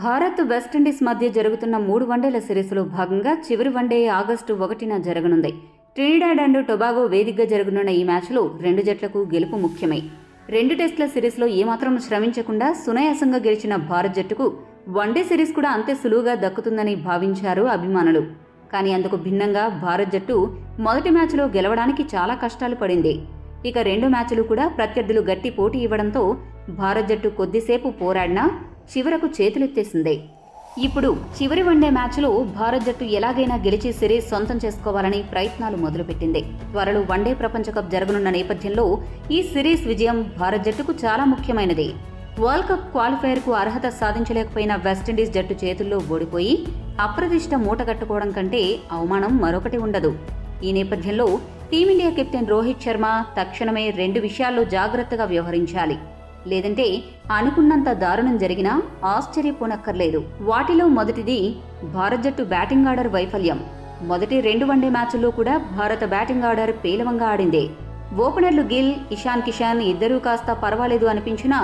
Bharat West Indies మధ్య జరుగుతున్న మూడు వన్డేల సిరీస్లో భాగంగా చివరి వన్డే ఆగస్టు ఒకటిన జరగనుంది ట్రినిడాడ్ అండ్ టొబాగో వేదికగా జరగనున్న ఈ మ్యాచ్లో రెండు జట్లకు గెలుపు ముఖ్యమే రెండు టెస్టుల సిరీస్లో ఏమాత్రం శ్రమించకుండా సునాయాసంగా గెలిచిన భారత్ జట్టుకు వన్డే సిరీస్ కూడా అంతే సులువుగా దక్కుతుందని భావించారు అభిమానులు కానీ అందుకు భిన్నంగా భారత్ జట్టు మొదటి మ్యాచ్లో గెలవడానికి చాలా కష్టాలు పడింది ఇక రెండు మ్యాచ్లు కూడా ప్రత్యర్థులు గట్టి పోటీ ఇవ్వడంతో భారత్ జట్టు కొద్దిసేపు పోరాడినా చివరకు చేతులెత్తేసింది ఇప్పుడు చివరి వన్డే మ్యాచ్లో భారత్ జట్టు ఎలాగైనా గెలిచి సిరీస్ సొంతం చేసుకోవాలని ప్రయత్నాలు మొదలుపెట్టింది త్వరలో వన్డే ప్రపంచ కప్ జరగనున్న నేపథ్యంలో ఈ సిరీస్ విజయం భారత్ జట్టుకు చాలా ముఖ్యమైనది వరల్డ్ కప్ క్వాలిఫైయర్ కు అర్హత సాధించలేకపోయిన వెస్టిండీస్ జట్టు చేతుల్లో ఓడిపోయి అప్రతిష్ట మూట కట్టుకోవడం కంటే అవమానం మరొకటి ఉండదు ఈ నేపథ్యంలో టీమిండియా కెప్టెన్ రోహిత్ శర్మ తక్షణమే రెండు విషయాల్లో జాగ్రత్తగా వ్యవహరించాలి లేదంటే అనుకున్నంత దారుణం జరిగినా ఆశ్చర్యపోనక్కర్లేదు వాటిలో మొదటిది భారత్ జట్టు బ్యాటింగ్ ఆర్డర్ వైఫల్యం మొదటి రెండు వన్డే మ్యాచ్ల్లో కూడా భారత బ్యాటింగ్ ఆర్డర్ పేలవంగా ఆడింది ఓపెనర్లు గిల్ ఇషాన్ కిషాన్ ఇద్దరూ కాస్త పర్వాలేదు అనిపించినా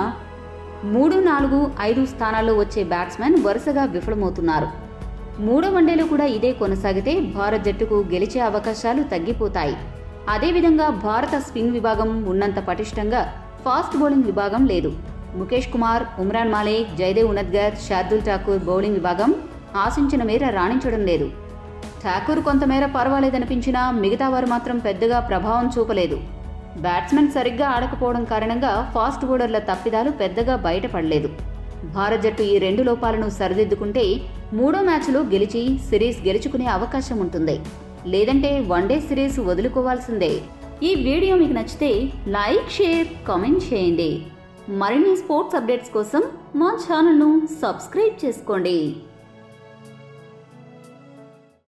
మూడు నాలుగు ఐదు స్థానాల్లో వచ్చే బ్యాట్స్మెన్ వరుసగా విఫలమవుతున్నారు మూడో వన్డేలో కూడా ఇదే కొనసాగితే భారత్ జట్టుకు గెలిచే అవకాశాలు తగ్గిపోతాయి అదేవిధంగా భారత స్పిన్ విభాగం ఉన్నంత పటిష్టంగా ఫాస్ట్ బౌలింగ్ విభాగం లేదు ముఖేష్ కుమార్ ఉమ్రాన్ మాలిక్ జయదేవ్ ఉనద్గర్ శార్దుల్ ఠాకూర్ బౌలింగ్ విభాగం ఆశించిన మేర రాణించడం లేదు ఠాకూర్ కొంతమేర పర్వాలేదనిపించినా మిగతా వారు మాత్రం పెద్దగా ప్రభావం చూపలేదు బ్యాట్స్మెన్ సరిగ్గా ఆడకపోవడం కారణంగా ఫాస్ట్ బౌలర్ల తప్పిదాలు పెద్దగా బయటపడలేదు భారత్ జట్టు ఈ రెండు లోపాలను సరిదిద్దుకుంటే మూడో మ్యాచ్లో గెలిచి సిరీస్ గెలుచుకునే అవకాశం ఉంటుంది లేదంటే వన్డే సిరీస్ వదులుకోవాల్సిందే ఈ వీడియో మీకు నచ్చితే లైక్ షేర్ కామెంట్ చేయండి మరిన్ని స్పోర్ట్స్ అప్డేట్స్ కోసం మా ఛానల్ను సబ్స్క్రైబ్ చేసుకోండి